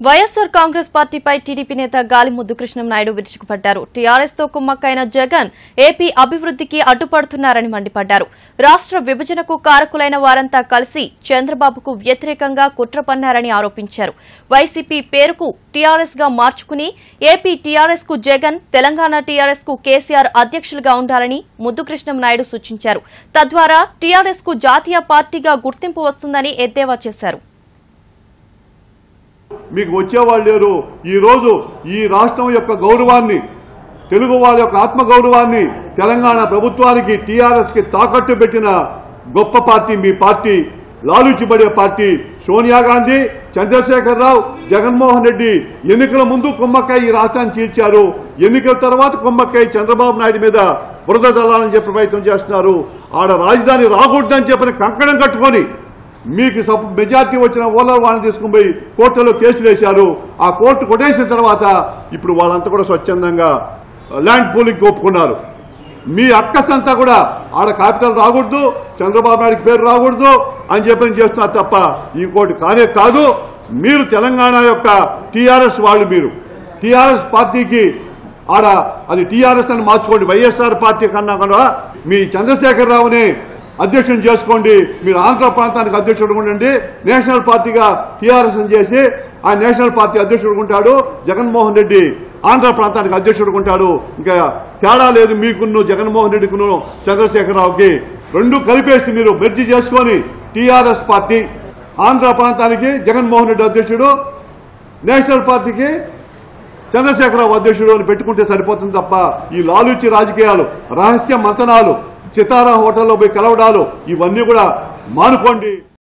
వైఎస్సార్ కాంగ్రెస్ పార్టీపై టీడీపీ నేత గాలిముద్దు కృష్ణంనాయుడు విరుచుకుపడ్డారు టీఆర్ఎస్ తో కుమ్మక్కైన జగన్ ఏపీ అభివృద్ధికి అడ్డుపడుతున్నారని మండిపడ్డారు రాష్ట్ర విభజనకు కారకులైన వారంతా కలిసి చంద్రబాబుకు వ్యతిరేకంగా కుట్ర పన్నారని ఆరోపించారు వైసీపీ పేరుకు టీఆర్ఎస్ గా మార్చుకుని ఏపీ టీఆర్ఎస్ కు జగన్ తెలంగాణ టీఆర్ఎస్ కు కేసీఆర్ అధ్యక్షులుగా ఉండాలని ముద్దు కృష్ణంనాయుడు సూచించారు తద్వారా టీఆర్ఎస్ కు జాతీయ పార్టీగా గుర్తింపు వస్తుందని ఎద్దేవా చేశారు మీకు వచ్చేవాళ్ళు లేరు ఈ రోజు ఈ రాష్ట్రం యొక్క గౌరవాన్ని తెలుగు వాళ్ళ యొక్క ఆత్మ గౌరవాన్ని తెలంగాణ ప్రభుత్వానికి టీఆర్ఎస్ కి తాకట్టు పెట్టిన గొప్ప పార్టీ మీ పార్టీ లాలూచిపడే పార్టీ సోనియా గాంధీ చంద్రశేఖరరావు జగన్మోహన్ రెడ్డి ఎన్నికల ముందు కుమ్మక్కాయ ఈ రాష్ట్రాన్ని చీల్చారు ఎన్నికల తర్వాత కుమ్మక్కాయ చంద్రబాబు నాయుడు మీద బురద జల్లాలని చెప్పి ప్రయత్నం చేస్తున్నారు ఆడ రాజధాని రాకూడదని చెప్పని కంకణం కట్టుకొని మీకు సప్ మెజార్టీ వచ్చిన ఓలర్ వాళ్ళని తీసుకుని పోయి కోర్టులో కేసులు వేశారు ఆ కోర్టు కొట్టేసిన తర్వాత ఇప్పుడు వాళ్ళంతా కూడా స్వచ్ఛందంగా ల్యాండ్ పూలింగ్ ఒప్పుకున్నారు మీ అక్కస్ అంతా కూడా ఆడ కాపిటల్ రాకూడదు చంద్రబాబు నాయుడికి పేరు రాకూడదు అని చెప్పని చేస్తున్నారు తప్ప ఇంకోటి కానే కాదు మీరు తెలంగాణ యొక్క టీఆర్ఎస్ వాళ్ళు మీరు టీఆర్ఎస్ పార్టీకి ఆడ అది టీఆర్ఎస్ అని మార్చుకోండి వైఎస్ఆర్ పార్టీ కన్నా కూడా మీ చంద్రశేఖరరావుని అధ్యక్షుని చేసుకోండి మీరు ఆంధ్ర ప్రాంతానికి అధ్యక్షుడు ఉండండి నేషనల్ పార్టీగా టీఆర్ఎస్ అని చేసి ఆ నేషనల్ పార్టీ అధ్యక్షుడు ఉంటాడు జగన్మోహన్ రెడ్డి ఆంధ్ర ప్రాంతానికి అధ్యక్షుడు ఉంటాడు ఇంకా తేడా లేదు మీకును జగన్మోహన్ రెడ్డికును చంద్రశేఖరరావుకి రెండు కలిపేసి మీరు మెర్జీ చేసుకొని టీఆర్ఎస్ పార్టీ ఆంధ్ర ప్రాంతానికి జగన్మోహన్ రెడ్డి అధ్యక్షుడు నేషనల్ పార్టీకి చంద్రశేఖరరావు అధ్యక్షుడు అని పెట్టుకుంటే సరిపోతుంది తప్ప ఈ లాలూచి రాజకీయాలు రహస్య మంతనాలు సితారా హోటల్లో పోయి కలవడాలు ఇవన్నీ కూడా మానుకోండి